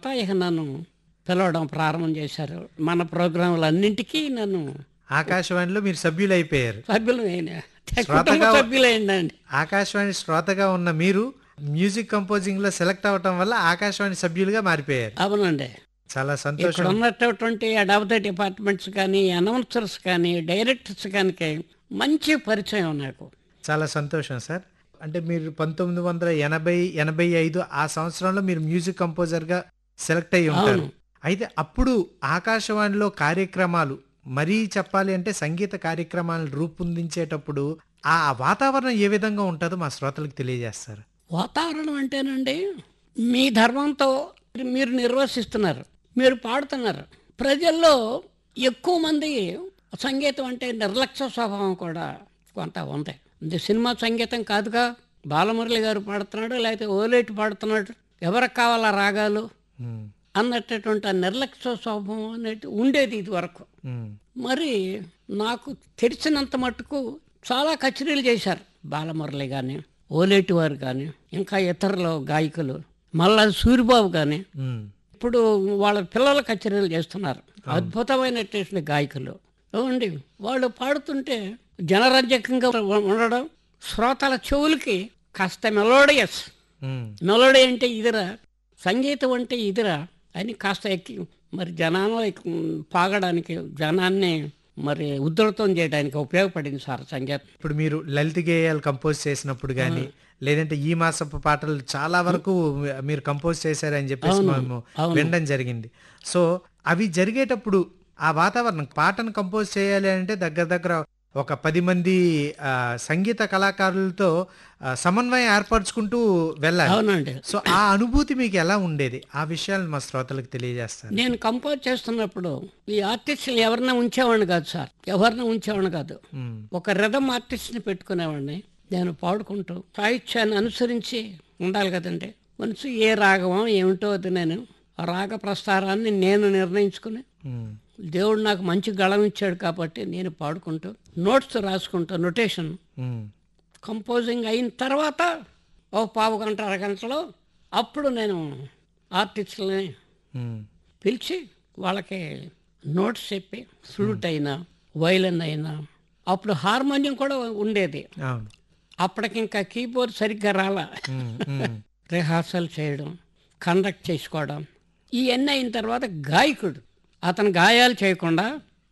ఇక నన్ను పిలవడం ప్రారంభం చేశారు మన ప్రోగ్రాంలన్నింటికీ నన్ను ఆకాశవాణిలో మీరు సభ్యులైపోయారు సభ్యులు కుటుంబ శ్రోతగా- సభ్యులైందండి ఆకాశవాణి శ్రోతగా ఉన్న మీరు మ్యూజిక్ కంపోజింగ్ లో సెలెక్ట్ అవ్వటం వల్ల ఆకాశవాణి సభ్యులుగా మారిపోయారు అవునండి చాలా ఇక్కడ సంతోషం ఉన్నటువంటి హెడ్ ఆఫ్ ద డిపార్ట్మెంట్స్ కానీ అనౌన్సర్స్ కానీ డైరెక్టర్స్ కానీ మంచి పరిచయం నాకు చాలా సంతోషం సార్ అంటే మీరు పంతొమ్మిది వందల ఎనభై ఎనభై ఐదు ఆ సంవత్సరంలో మీరు మ్యూజిక్ కంపోజర్ గా సెలెక్ట్ అయ్యి ఉంటారు అవును. అయితే అప్పుడు ఆకాశవాణిలో కార్యక్రమాలు మరీ చెప్పాలి అంటే సంగీత కార్యక్రమాలను రూపొందించేటప్పుడు ఆ వాతావరణం ఏ విధంగా ఉంటుందో మా శ్రోతలకు తెలియజేస్తారు వాతావరణం అంటేనండి మీ ధర్మంతో మీరు నిర్వసిస్తున్నారు మీరు పాడుతున్నారు ప్రజల్లో ఎక్కువ మంది సంగీతం అంటే నిర్లక్ష్య స్వభావం కూడా కొంత ఉంది ఇది సినిమా సంగీతం కాదుగా బాలమురళి గారు పాడుతున్నాడు లేకపోతే ఓలేటి పాడుతున్నాడు ఎవరికి కావాలా రాగాలు ఉమ్, అన్నటువంటి ఆ నిర్లక్ష్య స్వభావం అనేది ఉండేది ఇది వరకు ఉమ్, మరి నాకు తెలిసినంత మట్టుకు చాలా కచేరీలు చేశారు బాలమురళి కానీ ఓలేటి వారు కానీ ఇంకా ఇతరులు గాయకులు మళ్ళా సూరిబాబు కానీ ఉమ్, ఇప్పుడు వాళ్ళ పిల్లల కచేరీలు చేస్తున్నారు అద్భుతమైనటువంటి గాయకులు ఏమండి వాళ్ళు పాడుతుంటే జనరంజకంగా ఉండడం శ్రోతల చెవులకి కాస్త మెలోడియస్ ఉమ్, మెలోడీ అంటే ఇదిరా సంగీతం అంటే ఇదిరా అని కాస్త ఎక్కి మరి జనాల్లో ఎక్కి- పాగడానికి జనాన్ని మరి ఉధృతం చేయడానికి ఉపయోగపడింది సార్ సంగీతం ఇప్పుడు మీరు లలిత గేయాలు కంపోజ్ చేసినప్పుడు కానీ లేదంటే ఈ మాసపు పాటలు చాలా వరకు మీరు కంపోజ్ చేశారని చెప్పేసి మేము అవును. వినడం జరిగింది సో అవి జరిగేటప్పుడు ఆ వాతావరణం పాటను కంపోజ్ చేయాలి అంటే దగ్గర దగ్గర ఒక పది మంది ఆ, సంగీత కళాకారులతో ఆ, సమన్వయం ఏర్పరచుకుంటూ వెళ్ళాలి అవునండి సో ఆ అనుభూతి మీకు ఎలా ఉండేది ఆ విషయాలు మా శ్రోతలకు తెలియజేస్తాను నేను కంపోజ్ చేస్తున్నప్పుడు ఈ ఆర్టిస్టులు ఎవరిని ఉంచేవాడిని కాదు సార్ ఎవరిని ఉంచేవాడిని కాదు ఉమ్, ఒక రిధం ఆర్టిస్ట్ని పెట్టుకునేవాడిని నేను పాడుకుంటూ సాహిత్యాన్ని అనుసరించి ఉండాలి కదండి మనసు ఏ రాగమో ఏమిటో అది నేను ఆ రాగ ప్రస్తారాన్ని నేను నిర్ణయించుకుని ఉమ్, దేవుడు నాకు మంచి గళం ఇచ్చాడు కాబట్టి నేను పాడుకుంటూ నోట్స్ రాసుకుంటూ నొటేషన్ ఉమ్, కంపోజింగ్ అయిన తర్వాత ఒక పావు గంట అరగంటలో అప్పుడు నేను ఆర్టిస్టులని ఉమ్, పిలిచి వాళ్ళకి నోట్స్ చెప్పి ఫ్లూట్ అయినా వైలన్ అయినా అప్పుడు హార్మోనియం కూడా ఉండేది అవును అప్పటికి ఇంకా కీబోర్డ్ సరిగ్గా రాలా ఉమ్, ఉమ్, రిహార్సల్ చేయడం కండక్ట్ చేసుకోవడం ఇవన్నీ అయిన తర్వాత గాయకుడు అతను గాయాలు చేయకుండా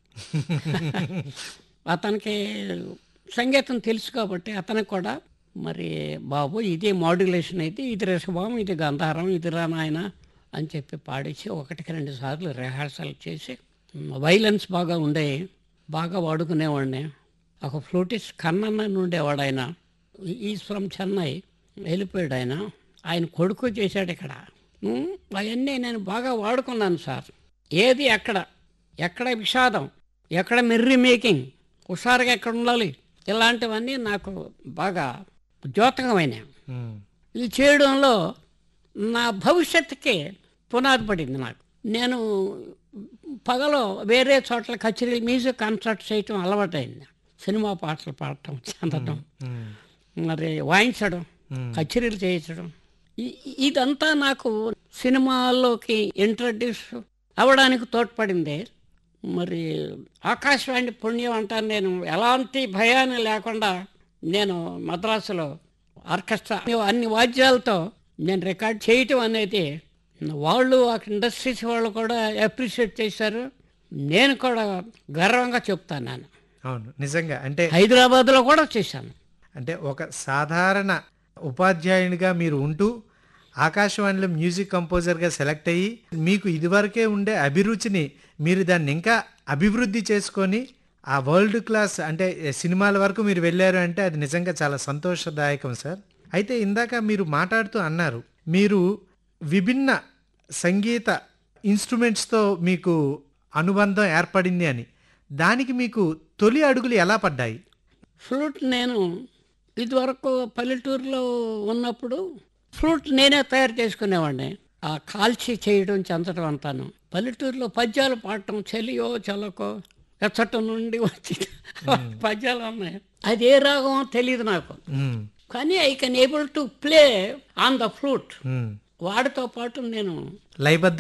అతనికి సంగీతం తెలుసు కాబట్టి అతనికి కూడా మరి బాబు ఇదే మాడ్యులేషన్ అయితే ఇది రిషభం ఇది గంధారం ఇది రానాయన అని చెప్పి పాడించి ఒకటికి రెండు సార్లు రిహార్సల్ చేసి వైలెన్స్ బాగా ఉండే బాగా వాడుకునేవాడిని ఒక ఫ్లూటిస్ట్ కన్నన్న అని ఉండేవాడు ఆయన ఈజ్ ఫ్రమ్ చెన్నై వెళ్ళిపోయాడు ఆయన ఆయన కొడుకు చేశాడు ఇక్కడ ఉమ్, అవన్నీ నేను బాగా వాడుకున్నాను సార్ ఏది ఎక్కడ ఎక్కడ విషాదం ఎక్కడ మిర్రి మేకింగ్ హుషారుగా ఎక్కడ ఉండాలి ఇలాంటివన్నీ నాకు బాగా ద్యోతకమైనవి ఉమ్, ఇది చేయడంలో నా భవిష్యత్తుకి పునాది పడింది నాకు నేను పగలో వేరే చోట్ల కచేరీలు మ్యూజిక్ కాన్సర్ట్ చేయటం అలవాటైంది సినిమా పాటలు పాడటం చెందటం ఉమ్, మరి వాయించడం Hmm. కచేరీలు చేయించడం ఇ- ఇదంతా నాకు సినిమాల్లోకి ఇంట్రడ్యూస్ అవ్వడానికి తోడ్పడింది మరి ఆకాశవాణి పుణ్యం అంటాను నేను ఎలాంటి భయాన్ని లేకుండా నేను మద్రాసులో ఆర్కెస్ట్రా అన్ని వాద్యాలతో నేను రికార్డ్ చేయటం అనేది వాళ్ళు ఆ ఇండస్ట్రీస్ వాళ్ళు కూడా అప్రిషియేట్ చేశారు నేను కూడా గర్వంగా చెప్తాను నేను అవును నిజంగా అంటే హైదరాబాద్లో కూడా చేశాను అంటే ఒక సాధారణ ఉపాధ్యాయునిగా మీరు ఉంటూ ఆకాశవాణిలో మ్యూజిక్ కంపోజర్గా సెలెక్ట్ అయ్యి మీకు ఇదివరకే ఉండే అభిరుచిని మీరు దాన్ని ఇంకా అభివృద్ధి చేసుకొని ఆ వరల్డ్ క్లాస్ అంటే సినిమాల వరకు మీరు వెళ్ళారు అంటే అది నిజంగా చాలా సంతోషదాయకం సార్ అయితే ఇందాక మీరు మాట్లాడుతూ అన్నారు మీరు విభిన్న సంగీత ఇన్స్ట్రుమెంట్స్తో మీకు అనుబంధం ఏర్పడింది అని దానికి మీకు తొలి అడుగులు ఎలా పడ్డాయి ఫ్లూట్ నేను ఇదివరకు పల్లెటూరులో ఉన్నప్పుడు ఫ్లూట్ నేనే తయారు చేసుకునేవాడిని ఆ కాల్చి చేయడం చెందడం అంతాను పల్లెటూరులో పద్యాలు పాడటం చెలియో చలకో ఎచ్చట నుండి వచ్చి పద్యాలు ఉన్నాయి అది ఏ రాగమో తెలియదు నాకు మ్మ్. కానీ I can able to play on the flute hmm. వాడితో పాటు నేను లయబద్ధ